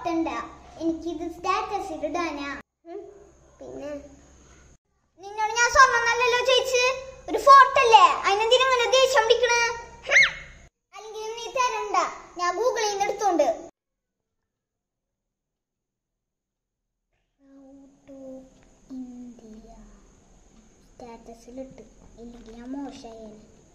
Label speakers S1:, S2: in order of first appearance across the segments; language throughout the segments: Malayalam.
S1: ഫോട്ടണ്ട എനിക്കിത് സ്റ്റാറ്റസിൽ ഇടാനാ ഉം, പിന്നെ നിന്നോട് ഞാൻ സ്വർണ്ണം നല്ലല്ലോ ചോദിച്ച് ഒരു ഫോട്ടോ അല്ലേ അതിനെന്തിനാ ഇങ്ങനെ ദേഷ്യം പിടിക്കണ അല്ലെങ്കിൽ നീ തരണ്ട ഞാൻ ഗൂഗിളിൽ നിന്ന് എടുത്തോണ്ട് ഇന്ത്യ സ്റ്റാറ്റസിലിട്ട് ഇല്ലെങ്കിൽ ഞാൻ മോശമായേനെ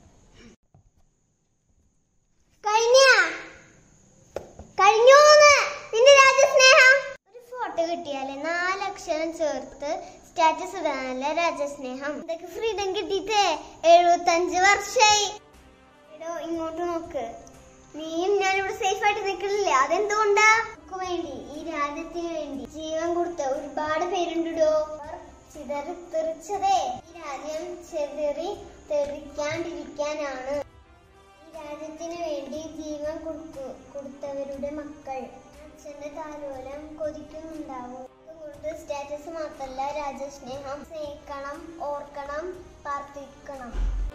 S1: കഴിഞ്ഞ കഴിഞ്ഞൂന്ന് നിന്റെ രാജസ്നേഹം ഒരു ഫോട്ടോ കിട്ടിയാലേ നാലക്ഷരം ചേർത്ത് സ്റ്റാറ്റസ് ഇടാനല്ലേ രാജസ്നേഹം ഇതൊക്കെ ഫ്രീഡം കിട്ടിയിട്ട് എഴുപത്തഞ്ച് വർഷമായി എടോ ഇങ്ങോട്ട് നോക്ക് നീയും ഞാനിവിടെ സേഫ് ആയിട്ട് നിൽക്കണില്ലേ അതെന്തുകൊണ്ടാ നമുക്ക് വേണ്ടി ഈ രാജ്യത്തിന് വേണ്ടി ജീവൻ കൊടുത്ത ഒരുപാട് പേരുണ്ടോ ചിതറി തെറിച്ചതേ ഈ രാജ്യം ചെതറി തെറിക്കാണ്ടിരിക്കാനാണ് ഈ രാജ്യത്തിന് വേണ്ടി ജീവൻ കൊടുക്കു കൊടുത്തവരുടെ മക്കൾ അച്ഛന്റെ താലോലം കൊതിക്കുന്നുണ്ടാവും അതുകൊണ്ട് സ്റ്റാറ്റസ് മാത്രല്ല രാജസ്നേഹം സ്നേഹിക്കണം ഓർക്കണം പ്രാർത്ഥിക്കണം